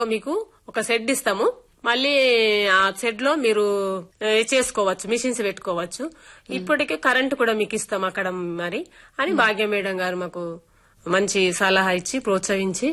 మీకు ఒక సెడ్ ఇస్తాము మళ్ళీ ఆ సెడ్ లో మీరు ఏ, చేసుకోవచ్చు మిషన్స్ పెట్టుకోవచ్చు ఇప్పటికే కరెంట్ కూడా మీకు ఇస్తాం అక్కడ మరి అని భాగ్య మేడం గారు మాకు మంచి సలహా ఇచ్చి ప్రోత్సహించి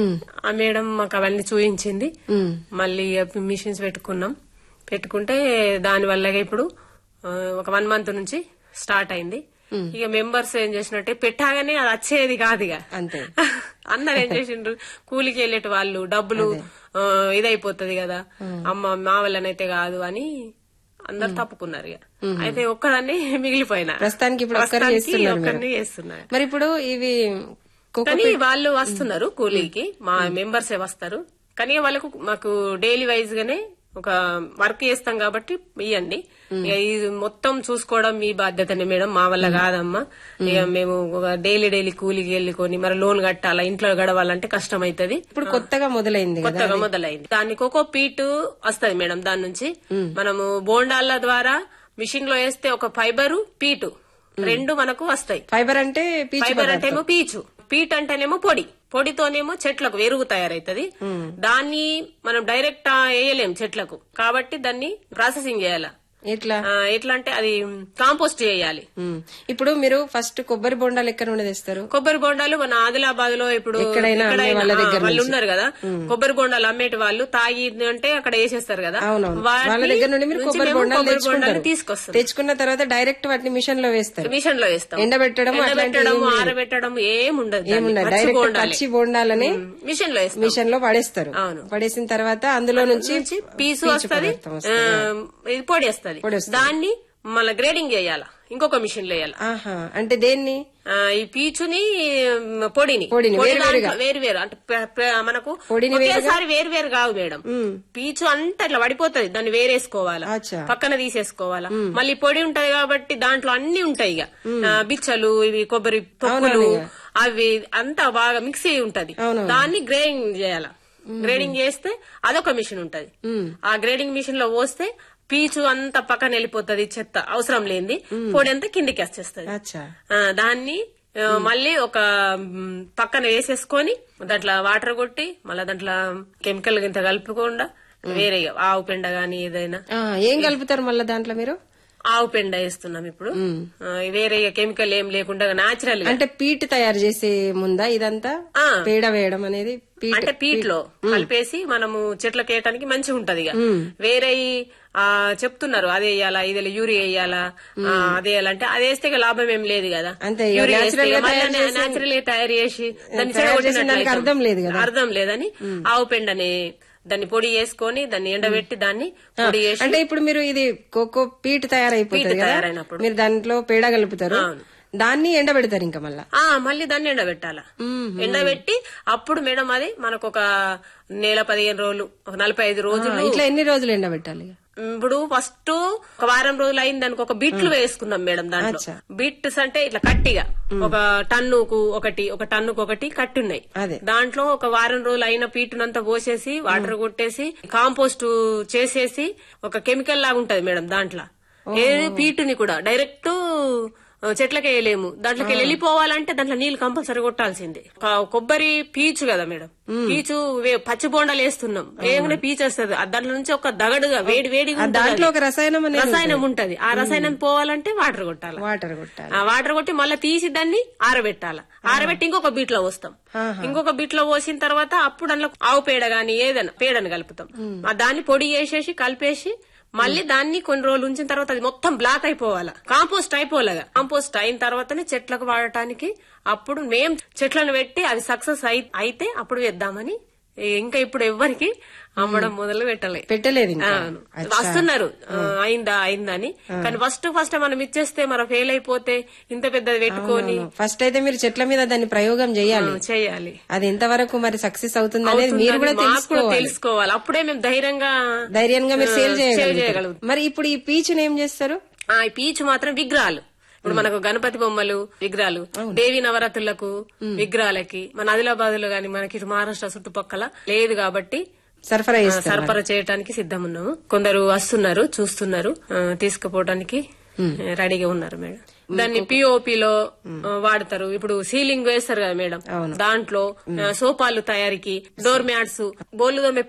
ఆ మేడం మాకు అవన్నీ చూపించింది మళ్ళీ మిషన్స్ పెట్టుకున్నాం పెట్టుకుంటే దాని వల్ల ఇప్పుడు ఆ, ఒక వన్ మంత్ నుంచి స్టార్ట్ అయింది ఇక మెంబర్స్ ఏం చేసినట్టే పెట్టాగానే అది వచ్చేది కాదు ఇక అంతే. అందరు ఏం చేసిండ్రు కూలికి వెళ్ళేటి వాళ్ళు డబ్బులు ఆ, ఇదైపోతది కదా అమ్మ మా వల్లనైతే కాదు అని అందరు తప్పుకున్నారు ఇక అయితే ఒక్కదాన్ని మిగిలిపోయినా ప్రస్తుతానికి ఇప్పుడు ఒక్కరు ప్రస్తుతానికి చేస్తున్నారు మీరు. ఒక్కరిని చేస్తున్నారు మరి ఇప్పుడు ఇవి కోకో కానీ వాళ్ళు వస్తున్నారు కూలీకి మా మెంబర్సే వస్తారు కానీ వాళ్ళకు మాకు డైలీ వైజ్ గానే ఒక వర్క్ చేస్తాం కాబట్టి ఇవ్వండి ఇక ఇది మొత్తం చూసుకోవడం మీ బాధ్యతనే మేడం మా వల్ల కాదమ్మా ఇక మేము డైలీ డైలీ కూలికి వెళ్ళుకొని మరి లోన్ కట్టాలా ఇంట్లో గడవాలంటే కష్టం అవుతుంది ఇప్పుడు కొత్తగా మొదలైంది కదా కొత్తగా మొదలైంది దానికి ఒక పీటు వస్తది మేడం దాని నుంచి మనము బోండాల ద్వారా మిషన్ లో వేస్తే ఒక ఫైబరు పీటు రెండు మనకు వస్తాయి ఫైబర్ అంటే పీచు ఫైబర్ అంటేనేమో పీచు పీట్ అంటేనేమో పొడి పొడితోనేమో చెట్లకు ఎరువు తయారైతది దాన్ని మనం డైరెక్ట్ వేయలేం చెట్లకు కాబట్టి దాన్ని ప్రాసెసింగ్ చేయాలి ఎట్లా ఆ, ఎట్లా అంటే అది కాంపోస్ట్ చేయాలి ఉమ్. ఇప్పుడు మీరు ఫస్ట్ కొబ్బరి బొండాలు ఎక్కడ నుండి తెస్తారు కొబ్బరి బొండాలు మన ఆదిలాబాద్ లో ఇప్పుడు ఎక్కడైనా అమ్మే ఎక్కడైనా, వాళ్ళ ఆ, దగ్గర వాళ్ళు నుంచి. ఉన్నారు కదా కొబ్బరి బొండాలు అమ్మేటి వాళ్ళు తాగి అంటే అక్కడ వేసేస్తారు కదా అవునవును వాటి వాళ్ళ దగ్గర నుండి మీరు నుంచి కొబ్బరి మేము బొండాలు కొబ్బరి బొండాలు తెచ్చుకుంటారు తీసుకొస్తాం తెచ్చుకున్న తర్వాత డైరెక్ట్ వాటిని మిషన్ లో వేస్తారు మిషన్ లో వేస్తాం ఎండబెట్టడం అట్లాంటివి ఎండబెట్టడం ఏం లేదు. ఆరబెట్టడం ఏముండదు దాన్ని. ఏముండదు పచ్చి డైరెక్ట్ బొండాలే. పచ్చి బొండాలని మిషన్ లో వేస్తాం మిషన్ లో పడేస్తారు అవును. పడేసిన తర్వాత అందులో నుంచి నుంచి పీసు పీచు వస్తది పదార్థం వస్తది. ఆ, ఇది పొడి వస్తది పొడి వస్తది. దాన్ని మళ్ళీ గ్రేడింగ్ చేయాల ఇంకొక మిషన్ లో వేయాల ఆహా అంటే దేన్ని ఆ, ఈ పీచుని మ్, పొడిని పొడిని, పొడి వేరువేరుగా. దాంట్లో వేరు వేరు అంటే ప్ర- ప్ర- మనకు పొడిని ఒకేసారి వేరు వేరు కావు మేడం పీచు అంతా ఇట్లా పడిపోతది దాన్ని వేరేసుకోవాలా అచ్చా. పక్కన తీసేసుకోవాలా మళ్ళీ పొడి ఉంటది కాబట్టి దాంట్లో అన్ని ఉంటాయి ఇక ఆ, బిచ్చలు ఇవి కొబ్బరి తొక్కులు అవునవును ఇక. అవి అంతా బాగా మిక్స్ అయి ఉంటది అవునవును. దాన్ని గ్రేడింగ్ చేయాల గ్రేడింగ్ చేస్తే అదొక మిషన్ ఉంటది ఆ గ్రేడింగ్ మిషన్ లో పోస్తే పీచు అంతా పక్కన వెళ్ళిపోతది చెత్త అవసరం లేనిది పొడి అంతా కిందికి వచ్చేస్తది అచ్చా ఆ, దాన్ని ఆ, మళ్ళీ ఒక మ్, పక్కన వేసేసుకొని దాంట్లో వాటర్ కొట్టి మళ్ళీ దాంట్లో కెమికల్ ఇంత కలుపుకుండా వేరే ఇక ఆవు పెండ గాని ఏదైనా ఆ, ఏం కలుపుతారు మళ్ళీ దాంట్లో మీరు ఆవు పెండ వేస్తున్నాం ఇప్పుడు ఆ, వేరే ఇక కెమికల్ ఏం లేకుండా నాచురల్ గా అంటే పీట్ తయారు చేసే ముందా ఇదంతా ఆ. పేడ వేయడం అనేది పీట్ అంటే పీట్ లో కలిపేసి మనము చెట్లకు వేయటానికి మంచిగా ఉంటది ఇక వేరే ఈ, ఆ చెప్తున్నారు అదే వేయాలా ఇది యూరియా వేయాలా ఆ, అదే వేయాలంటే అది వేస్తే ఇక లాభం ఏం లేదు కదా అంతే ఇక యూరియా natural గా తయారు చేసి- న్యాచురల్ గా తయారు చేసి దాన్ని తయారు చేసిన చెడగొట్టినట్లు దానికి అవుతాం. అర్థం లేదు కదా. అర్థం లేదని ఆవు పెండని దాన్ని పొడి చేసుకొని దాన్ని ఎండబెట్టి దాన్ని పొడి చేసి అంటే ఇప్పుడు మీరు ఇది కోకో పీట్ తయారైపోతుంది పీట్ కదా తయారైనప్పుడు. మీరు దాంట్లో పేడ కలుపుతారు దాన్ని ఎండబెడతారు ఇంకా మళ్ళా ఆ మళ్ళీ దాన్ని ఎండబెట్టాల ఎండబెట్టి అప్పుడు మేడం అది మనకు ఒక నెల పదిహేను రోజులు ఒక నలభై ఐదు ఆ, రోజులు ఇట్లా ఎన్ని రోజులు ఎండబెట్టాలి ఇప్పుడు ఫస్ట్ ఒక వారం రోజులు అయింది దానికి ఒక బిట్లు వేసుకున్నాం మేడం దాంట్లో అచ్చా. బిట్స్ అంటే ఇట్లా కట్టిగా ఒక టన్నుకు ఒకటి ఒక టన్నుకు ఒకటి కట్టి ఉన్నాయి అదే. దాంట్లో ఒక వారం రోజులు అయిన పీటునంతా పోసేసి వాటర్ కొట్టేసి కాంపోస్ట్ చేసేసి ఒక కెమికల్ లాగా ఉంటది మేడం దాంట్లో ఏది పీటుని కూడా డైరెక్ట్ చెట్లకి వేయలేము దాంట్లోకి వెళ్ళిపోవాలంటే దాంట్లో నీళ్లు కంపల్సరీ కొట్టాల్సిందే క- కొబ్బరి పీచు కదా మేడం పీచు వే- పచ్చి బోండాలు వేస్తున్నాం వేయగానే పీచు వస్తుంది ఆ దాంట్లో నుంచి ఒక దగడుగా వేడి వేడిగా ఆ ఉంటది దాంట్లో అది. ఒక రసాయనం అనేది రసాయనం ఉంటది ఆ రసాయనం పోవాలంటే వాటర్ కొట్టాలి వాటర్ కొట్టాలి ఆ వాటర్ కొట్టి మళ్ళీ తీసి దాన్ని ఆరబెట్టాలి ఆరబెట్టి ఇంకొక బీట్ లో పోస్తాం ఇంకొక బీట్ లో పోసిన తర్వాత అప్పుడు అందులో ఆవు పేడ గాని ఏదైనా పేడని కలుపుతాం ఆ దాన్ని పొడి చేసేసి కలిపేసి మళ్ళీ దాన్ని కొన్ని రోజులు ఉంచిన తర్వాత అది మొత్తం బ్లాక్ అయిపోవాలి కాంపోస్ట్ అయిపోలేగా కాంపోస్ట్ అయిన తర్వాతనే చెట్లకు వాడటానికి అప్పుడు మేం చెట్లను పెట్టి అది సక్సెస్ అయితే అప్పుడు వేద్దామని ఇంకా ఇప్పుడు ఎవ్వరికి అమ్మడం మొదలు పెట్టలేదు పెట్టలేదు ఇంకా అవును. వస్తున్నారు ఆ, అయిందా అయిందా అని కానీ ఫస్ట్ ఫస్ట్ మనం ఇచ్చేస్తే మనం ఫెయిల్ అయిపోతే ఇంత పెద్దది పెట్టుకొని ఫస్ట్ అయితే మీరు చెట్ల మీద దాన్ని ప్రయోగం చేయాలి ఆ, చేయాలి అది ఎంతవరకు మరి సక్సెస్ అవుతుంది అనేది మీరు కూడా అవుతుందని మాకు కూడా తెలుసుకోవాలి తెలుసుకోవాలి అప్పుడే మేము ధైర్యంగా ధైర్యంగా మీరు సేల్ ఆ, సేల్ చేయగలుగుతారు చేయగలుగుతాం. మరి ఇప్పుడు ఈ పీచుని ఏం చేస్తారు ఆ ఈ పీచు మాత్రం విగ్రహాలు ఇప్పుడు మనకు గణపతి బొమ్మలు విగ్రహాలు దేవి నవరాత్రులకు విగ్రహాలకి మన ఆదిలాబాద్ లో గాని మనకి ఇటు మహారాష్ట్ర చుట్టుపక్కల లేదు కాబట్టి సరఫరా ఆ, చేస్తారు సరఫరా చేయడానికి సిద్ధం ఉన్నాము కొందరు వస్తున్నారు చూస్తున్నారు ఆ, తీసుకుపోవడానికి ఆ, రెడీగా ఉన్నారు మేడం దాన్ని పిఓపిలో వాడతారు ఇప్పుడు సీలింగ్ వేస్తారు కదా మేడం అవును. దాంట్లో ఆ, సోఫాలు తయారీకి డోర్ మ్యాట్స్ బోల్లు దోమే